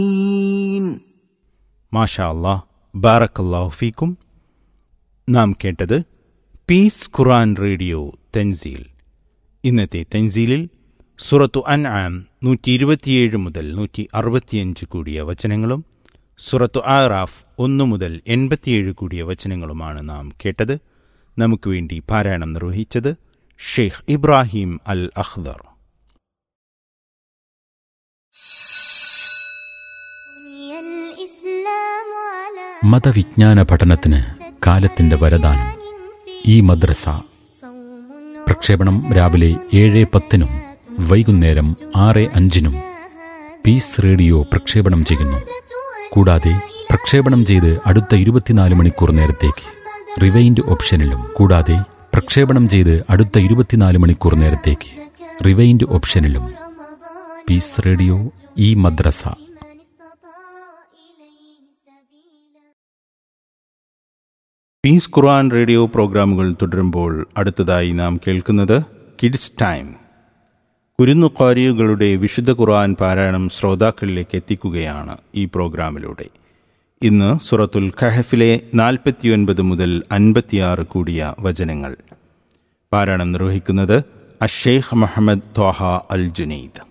മാഷാ അല്ലാ ബാറക്കല്ലാഹു ഫീക്കും നാം കേട്ടത് പീസ് ഖുറാൻ റേഡിയോ തെൻസീൽ ഇന്നത്തെ തെൻസീലിൽ സുറത്തു അൻ ആം നൂറ്റി ഇരുപത്തിയേഴ് മുതൽ നൂറ്റി അറുപത്തിയഞ്ച് കൂടിയ വചനങ്ങളും സുറത്തു ആറാഫ് ഒന്ന് മുതൽ എൺപത്തിയേഴ് കൂടിയ വചനങ്ങളുമാണ് നാം കേട്ടത് നമുക്ക് വേണ്ടി പാരായണം നിർവഹിച്ചത് ഷെയ്ഖ് ഇബ്രാഹിം അൽ അഖ്ദർ മതവിജ്ഞാന പഠനത്തിന് കാലത്തിന്റെ വരദാനം ഈ മദ്രസ പ്രക്ഷേപണം രാവിലെ ഏഴ് പത്തിനും വൈകുന്നേരം ആറ് അഞ്ചിനും പീസ് റേഡിയോ പ്രക്ഷേപണം ചെയ്യുന്നു കൂടാതെ പ്രക്ഷേപണം ചെയ്ത് അടുത്ത ഇരുപത്തിനാല് മണിക്കൂർ നേരത്തേക്ക് റിവൈൻഡ് ഓപ്ഷനിലും കൂടാതെ പ്രക്ഷേപണം ചെയ്ത് അടുത്ത ഇരുപത്തിനാല് മണിക്കൂർ നേരത്തേക്ക് റിവൈൻഡ് ഓപ്ഷനിലും പീസ് റേഡിയോ ഈ മദ്രസ പീസ് ഖുർആൻ റേഡിയോ പ്രോഗ്രാമുകൾ തുടരുമ്പോൾ അടുത്തതായി നാം കേൾക്കുന്നത് കിഡ്സ് ടൈം കുരുന്നു ഖാരിയുകളുടെ വിശുദ്ധ ഖുർആൻ പാരായണം ശ്രോതാക്കളിലേക്ക് എത്തിക്കുകയാണ് ഈ പ്രോഗ്രാമിലൂടെ ഇന്ന് സുറത്തുൽ ഖഹഫിലെ നാൽപ്പത്തിയൊൻപത് മുതൽ അൻപത്തിയാറ് കൂടിയ വചനങ്ങൾ പാരായണം നിർവഹിക്കുന്നത് അഷേഖ് മുഹമ്മദ് ത്വാഹ അൽ ജുനൈദ്